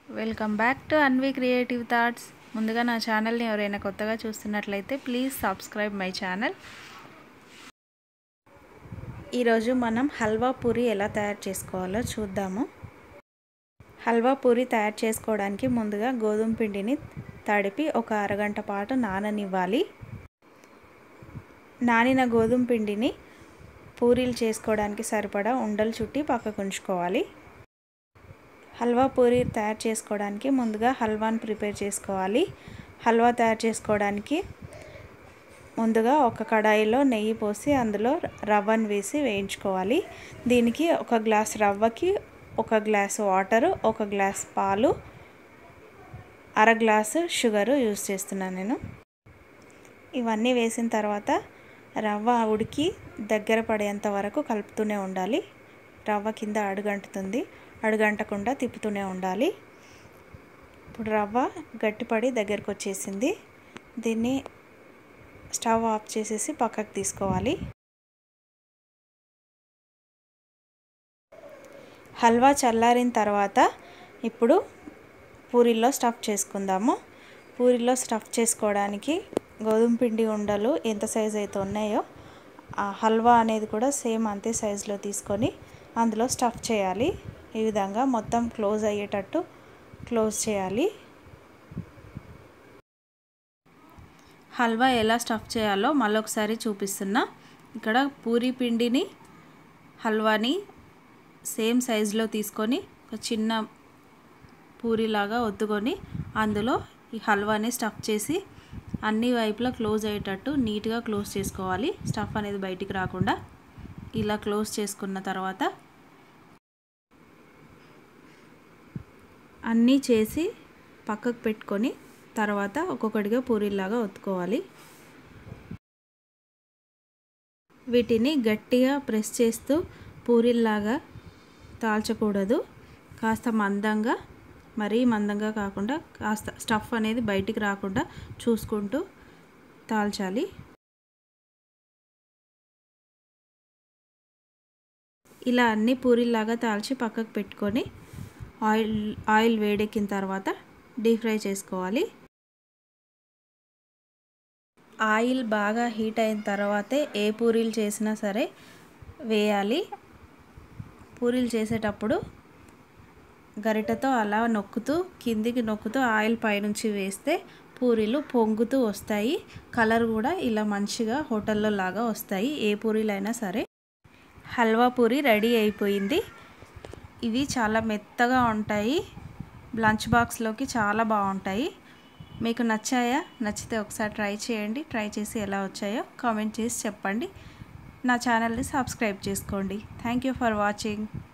welcome back to Anvi creative thoughts ముందుగా నా ఛానల్ని ఎవరైనా కొత్తగా చూస్తున్నట్లయితే ప్లీజ్ సబ్స్క్రైబ్ మై ఛానల్ ఈరోజు మనం హల్వా పూరి ఎలా తయారు చేసుకోవాలో చూద్దాము హల్వా పూరి తయారు చేసుకోవడానికి ముందుగా గోధుమ పిండిని తడిపి ఒక అరగంట పాటు నాననివ్వాలి నానిన గోధుమ పిండిని పూరీలు చేసుకోవడానికి సరిపడా ఉండలు చుట్టి పక్కకు ఉంచుకోవాలి హల్వా పూరి తయారు చేసుకోవడానికి ముందుగా హల్వాని ప్రిపేర్ చేసుకోవాలి హల్వా తయారు చేసుకోవడానికి ముందుగా ఒక కడాయిలో నెయ్యి పోసి అందులో రవ్వను వేసి వేయించుకోవాలి దీనికి ఒక గ్లాస్ రవ్వకి ఒక గ్లాస్ వాటరు ఒక గ్లాస్ పాలు అర గ్లాసు షుగరు యూస్ చేస్తున్నాను నేను ఇవన్నీ వేసిన తర్వాత రవ్వ ఉడికి దగ్గర పడేంత వరకు కలుపుతూనే ఉండాలి రవ్వ కింద అడుగంటుతుంది అడుగంటకుండా తిప్పుతూనే ఉండాలి ఇప్పుడు రవ్వ గట్టిపడి దగ్గరకు వచ్చేసింది దీన్ని స్టవ్ ఆఫ్ చేసేసి పక్కకు తీసుకోవాలి హల్వా చల్లారిన తర్వాత ఇప్పుడు పూరీల్లో స్టఫ్ చేసుకుందాము పూరీలో స్టఫ్ చేసుకోవడానికి గోధుమ పిండి ఉండలు ఎంత సైజు అయితే ఉన్నాయో ఆ హల్వా అనేది కూడా సేమ్ అంతే సైజులో తీసుకొని అందులో స్టఫ్ చేయాలి ఈ విధంగా మొత్తం క్లోజ్ అయ్యేటట్టు క్లోజ్ చేయాలి హల్వా ఎలా స్టఫ్ చేయాలో మళ్ళొకసారి చూపిస్తున్నా ఇక్కడ పూరి పిండిని హల్వాని సేమ్ సైజులో తీసుకొని ఒక చిన్న పూరిలాగా ఒత్తుకొని అందులో ఈ హల్వాని స్టఫ్ చేసి అన్ని వైపులా క్లోజ్ అయ్యేటట్టు నీట్గా క్లోజ్ చేసుకోవాలి స్టఫ్ అనేది బయటికి రాకుండా ఇలా క్లోజ్ చేసుకున్న తర్వాత అన్నీ చేసి పక్కకు పెట్టుకొని తర్వాత ఒక్కొక్కటిగా పూరీలాగా ఒత్తుకోవాలి వీటిని గట్టిగా ప్రెస్ చేస్తూ పూరీల్లాగా తాల్చకూడదు కాస్త మందంగా మరీ మందంగా కాకుండా కాస్త స్టఫ్ అనేది బయటికి రాకుండా చూసుకుంటూ తాల్చాలి ఇలా అన్ని పూరీలాగా తాల్చి పక్కకు పెట్టుకొని ఆయిల్ ఆయిల్ వేడెక్కిన తర్వాత డీప్ ఫ్రై చేసుకోవాలి ఆయిల్ బాగా హీట్ అయిన తర్వాతే ఏ పూరీలు చేసినా సరే వేయాలి పూరీలు చేసేటప్పుడు గరిటతో అలా నొక్కుతూ కిందికి నొక్కుతూ ఆయిల్ పైనుంచి వేస్తే పూరీలు పొంగుతూ వస్తాయి కలర్ కూడా ఇలా మంచిగా హోటల్లో లాగా వస్తాయి ఏ పూరీలైనా సరే హల్వా పూరి రెడీ అయిపోయింది ఇవి చాలా మెత్తగా ఉంటాయి లంచ్ బాక్స్లోకి చాలా బాగుంటాయి మీకు నచ్చాయా నచ్చితే ఒకసారి ట్రై చేయండి ట్రై చేసి ఎలా వచ్చాయో కామెంట్ చేసి చెప్పండి నా ఛానల్ని సబ్స్క్రైబ్ చేసుకోండి థ్యాంక్ యూ ఫర్ వాచింగ్